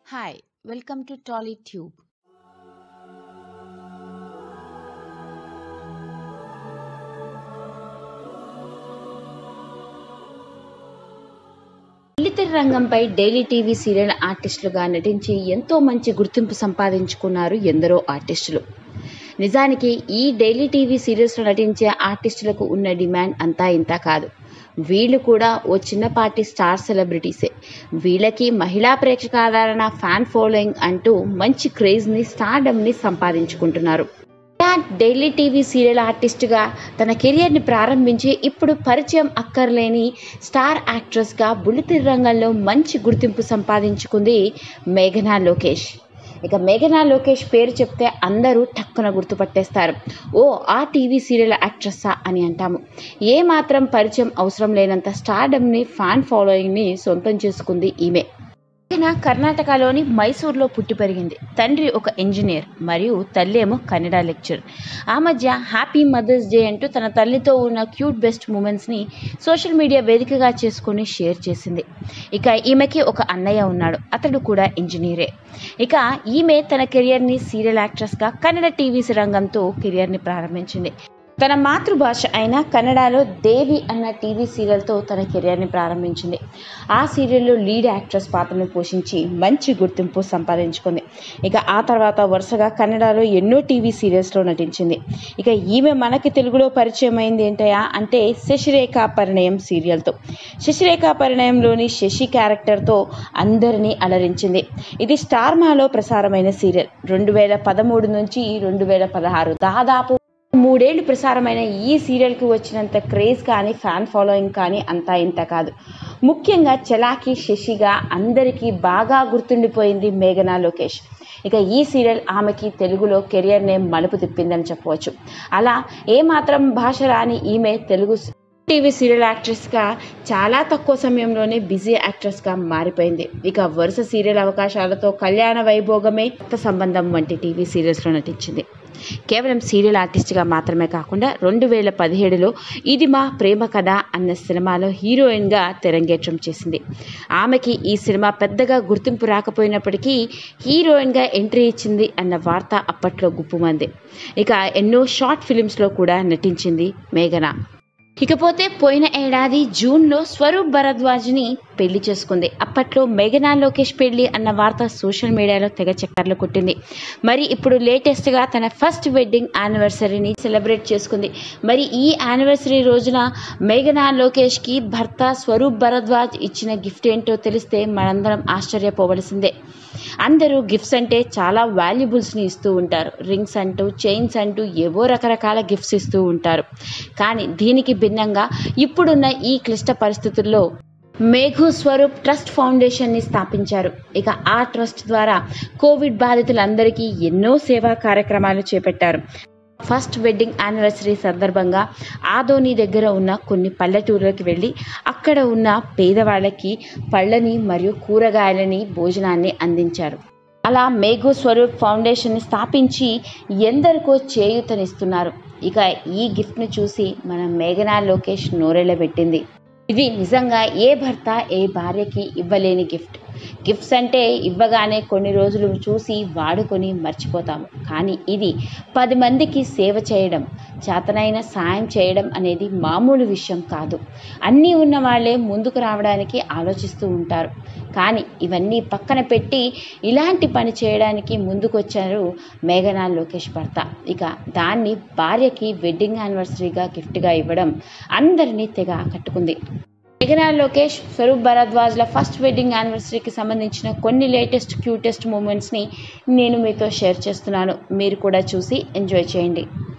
Hi, welcome to TollyTube. బుల్లితెర రంగంపై daily TV serial ఆర్టిస్టులుగా నటించి ఎంతో మంచి గుర్తింపు సంపాదించుకున్నారు ఎందరో ఆర్టిస్టులు నిజానికి ఈ డైలీ టీవీ సీరియల్స్లో నటించే ఆర్టిస్టులకు ఉన్న డిమాండ్ అంతా ఇంత కాదు వీళ్ళు కూడా ఓ చిన్నపాటి స్టార్ సెలబ్రిటీసే వీళ్ళకి మహిళా ప్రేక్షక ఆదరణ ఫ్యాన్ ఫాలోయింగ్ అంటూ మంచి క్రేజ్ని స్టార్డమ్ని సంపాదించుకుంటున్నారు ఇలా డైలీ టీవీ సీరియల్ ఆర్టిస్ట్గా తన కెరియర్ని ప్రారంభించి ఇప్పుడు పరిచయం అక్కర్లేని స్టార్ యాక్ట్రెస్గా బుల్లితెర రంగంలో మంచి గుర్తింపు సంపాదించుకుంది మేఘనా లోకేష్ ఇక మేఘనా లోకేష్ పేరు చెప్తే అందరూ టక్కున గుర్తుపట్టేస్తారు ఓ ఆ టీవీ సీరియల్ యాక్ట్రెస్సా అని అంటాము ఏ మాత్రం పరిచయం అవసరం లేనంత స్టార్డమ్ని ఫ్యాన్ ఫాలోయింగ్ని సొంతం చేసుకుంది ఈమె ఈయన కర్ణాటకలోని మైసూర్లో పుట్టి పెరిగింది తండ్రి ఒక ఇంజనీర్ మరియు తల్లి ఏమో కన్నడ లెక్చర్ ఆ మధ్య హ్యాపీ మదర్స్ డే అంటూ తన తల్లితో ఉన్న క్యూట్ బెస్ట్ మూమెంట్స్ని సోషల్ మీడియా వేదికగా చేసుకొని షేర్ చేసింది ఇక ఈమెకి ఒక అన్నయ్య ఉన్నాడు అతడు కూడా ఇంజనీరే ఇక ఈమె తన కెరియర్ని సీరియల్ యాక్ట్రెస్గా కన్నడ టీవీ రంగంతో కెరియర్ని ప్రారంభించింది తన మాతృభాష అయిన కన్నడలో దేవి అన్న టీవీ సీరియల్తో తన కెరియర్ని ప్రారంభించింది ఆ సీరియల్లో లీడ్ యాక్ట్రెస్ పాత్రను పోషించి మంచి గుర్తింపు సంపాదించుకుంది ఇక ఆ తర్వాత వరుసగా కన్నడలో ఎన్నో టీవీ సీరియల్స్లో నటించింది ఇక ఈమె మనకి తెలుగులో పరిచయం అయింది ఏంటయా అంటే శశిరేఖ పరిణయం సీరియల్తో శశిరేఖ పరిణయంలోని శశి క్యారెక్టర్తో అందరినీ అలరించింది ఇది స్టార్ మాలో ప్రసారమైన సీరియల్ రెండు వేల పదమూడు నుంచి రెండు వేల పదహారు దాదాపు మూడేళ్లు ప్రసారమైన ఈ సీరియల్కి వచ్చినంత క్రేజ్ కానీ ఫ్యాన్ ఫాలోయింగ్ కానీ అంతా ఇంత కాదు ముఖ్యంగా చలాకీ శశిగా అందరికీ బాగా గుర్తుండిపోయింది మేఘనా లోకేష్ ఇక ఈ సీరియల్ ఆమెకి తెలుగులో కెరియర్నే మలుపు తిప్పిందని చెప్పవచ్చు అలా ఏమాత్రం భాష రాని ఈమె తెలుగు టీవీ సీరియల్ యాక్ట్రెస్గా చాలా తక్కువ సమయంలోనే బిజీ యాక్ట్రెస్గా మారిపోయింది ఇక వరుస సీరియల్ అవకాశాలతో కళ్యాణ వైభోగమే కొత్త సంబంధం వంటి టీవీ సీరియల్స్లో నటించింది కేవలం సీరియల్ ఆర్టిస్ట్గా మాత్రమే కాకుండా రెండు వేల పదిహేడులో ఇది మా ప్రేమ కథ అన్న సినిమాలో హీరోయిన్గా తెరంగేట్రం చేసింది ఆమెకి ఈ సినిమా పెద్దగా గుర్తింపు రాకపోయినప్పటికీ హీరోయిన్గా ఎంట్రీ ఇచ్చింది అన్న వార్త అప్పట్లో గుప్పుమంది ఇక ఎన్నో షార్ట్ ఫిలిమ్స్లో కూడా నటించింది మేఘన ఇకపోతే పోయిన ఏడాది జూన్లో స్వరూప్ భరద్వాజ్ని పెళ్లి చేసుకుంది అప్పట్లో మేఘనా లోకేష్ పెళ్లి అన్న వార్త సోషల్ మీడియాలో తెగ చక్కర్లు కొట్టింది మరి ఇప్పుడు లేటెస్ట్గా తన ఫస్ట్ వెడ్డింగ్ యానివర్సరీని సెలబ్రేట్ చేసుకుంది మరి ఈ యానివర్సరీ రోజున మేఘనా లోకేష్కి భర్త స్వరూప్ భరద్వాజ్ ఇచ్చిన గిఫ్ట్ ఏంటో తెలిస్తే మనందరం ఆశ్చర్యపోవలసిందే అందరూ గిఫ్ట్స్ అంటే చాలా వాల్యుబుల్స్ని ఇస్తూ ఉంటారు రింగ్స్ అంటూ చైన్స్ అంటూ ఏవో రకరకాల గిఫ్ట్స్ ఇస్తూ ఉంటారు కానీ దీనికి భిన్నంగా ఇప్పుడున్న ఈ క్లిష్ట పరిస్థితుల్లో మేఘు స్వరూప్ ట్రస్ట్ ఫౌండేషన్ని స్థాపించారు ఇక ఆ ట్రస్ట్ ద్వారా కోవిడ్ బాధితులందరికీ ఎన్నో సేవా కార్యక్రమాలు చేపట్టారు ఫస్ట్ వెడ్డింగ్ యానివర్సరీ సందర్భంగా ఆదోని దగ్గర ఉన్న కొన్ని పల్లెటూర్లకు వెళ్ళి అక్కడ ఉన్న పేదవాళ్ళకి పళ్ళని మరియు కూరగాయలని భోజనాన్ని అందించారు అలా మేఘు స్వరూప్ ఫౌండేషన్ని స్థాపించి ఎందరికో చేయూతనిస్తున్నారు ఇక ఈ గిఫ్ట్ను చూసి మన మేఘనా లోకేష్ నోరెళ్ళబెట్టింది ఇది నిజంగా ఏ భర్త ఏ భార్యకి ఇవ్వలేని గిఫ్ట్ గిఫ్ట్స్ అంటే ఇవ్వగానే కొన్ని రోజులు చూసి వాడుకొని మర్చిపోతాము కానీ ఇది పది మందికి సేవ చేయడం చేతనైన సాయం చేయడం అనేది మామూలు విషయం కాదు అన్నీ ఉన్న వాళ్ళే ముందుకు రావడానికి ఆలోచిస్తూ ఉంటారు కానీ ఇవన్నీ పక్కన పెట్టి ఇలాంటి పని చేయడానికి ముందుకొచ్చారు మేఘనా లోకేష్ భర్త ఇక దాన్ని భార్యకి వెడ్డింగ్ యానివర్సరీగా గిఫ్ట్గా ఇవ్వడం అందరినీ తెగ ఆకట్టుకుంది మేఘనా లోకేష్ స్వరూప్ భరద్వాజ్ల ఫస్ట్ వెడ్డింగ్ యానివర్సరీకి సంబంధించిన కొన్ని లేటెస్ట్ క్యూటెస్ట్ మూమెంట్స్ని నేను మీతో షేర్ చేస్తున్నాను మీరు కూడా చూసి ఎంజాయ్ చేయండి